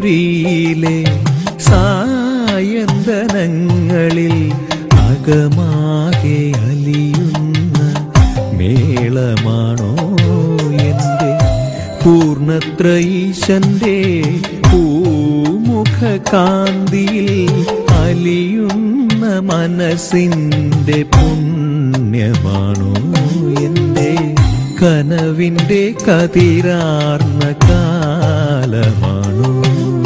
തിരുമുറിയിലെ സായന്തനങ്ങളിൽ അകമാകെ അലിയുന്ന മേളമാണോ എൻ്റെ പൂർണ്ണത്രയീശന്റെ പൂമുഖ കാന്തിയിൽ അലിയുന്ന മനസ്സിന്റെ പുണ്യമാണോ എൻ്റെ കനവിന്റെ കതിരാർന്ന കാലമാണോ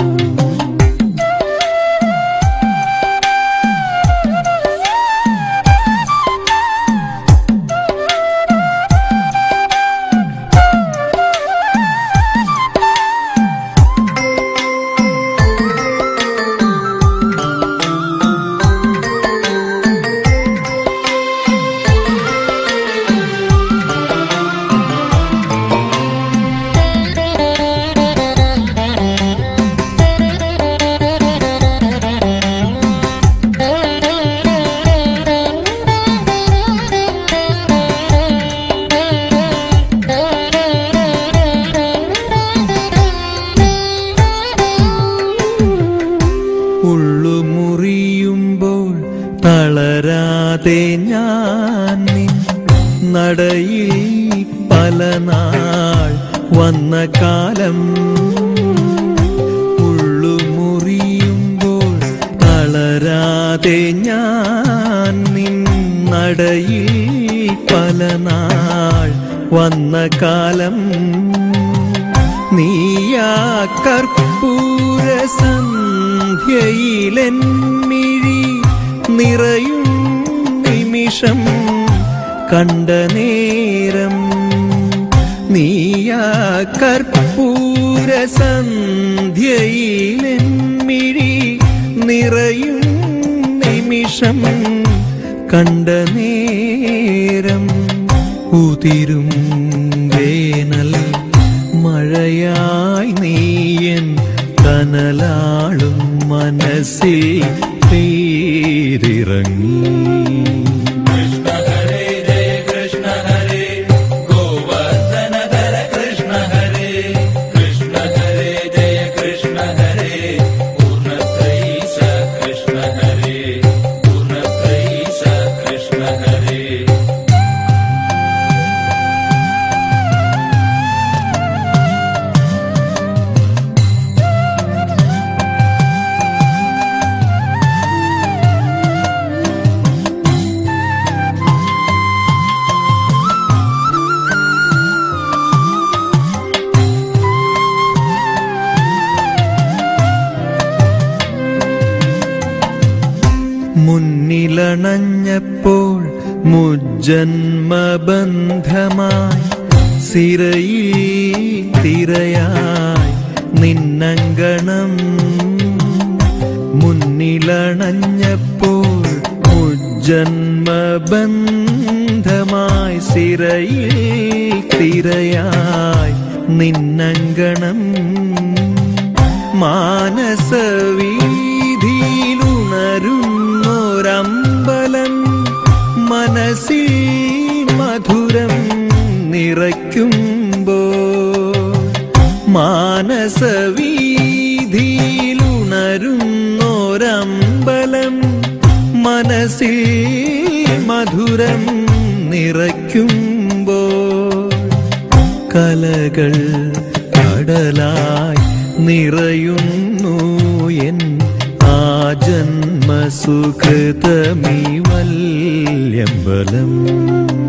ഉള്ളുമുറിയുമ്പോൾ തളരാതെ ഞാൻ നിൻ നടയിൽ പല നാൾ വന്ന കാലം ഉള്ളുമുറിയുമ്പോൾ തളരാതെ ഞാൻ നിൻ നടയിൽ പല നാൾ വന്ന കാലം നീയാ കർപ്പൂര സന്ധ്യയിലെന്മിഴി നിറയും നിമിഷം കണ്ട നേരം നീയാ കർപ്പൂര സന്ധ്യയിലെന്മിഴി നിറയും നിമിഷം കണ്ട നേരം ഉതിരും വേനൽ മഴയായി നീയൻ കനലാളും മനസ്സിൽ പേരിറങ്ങി മുന്നിലണഞ്ഞപ്പോൾ മുജ്ജന്മബന്ധമായി സിരയിൽ തിരയായി നിന്നങ്കണം മുന്നിലണഞ്ഞപ്പോൾ മുജ്ജന്മബന്ധമായി സിരയിൽ തിരയായി നിന്നങ്കണം മാനസവീതിയിലുണരുന്നൊരമ്പലം മനസ്സിൽ മധുരം നിറയ്ക്കുമ്പോ മാനസവീതിയിലുണരുന്നൊരമ്പലം മനസ്സിൽ മധുരം നിറയ്ക്കുമ്പോ കലകൾ കടലായി നിറയുന്നു എൻ ആ ജന്മസുഹൃതമീ വല്യമ്പലം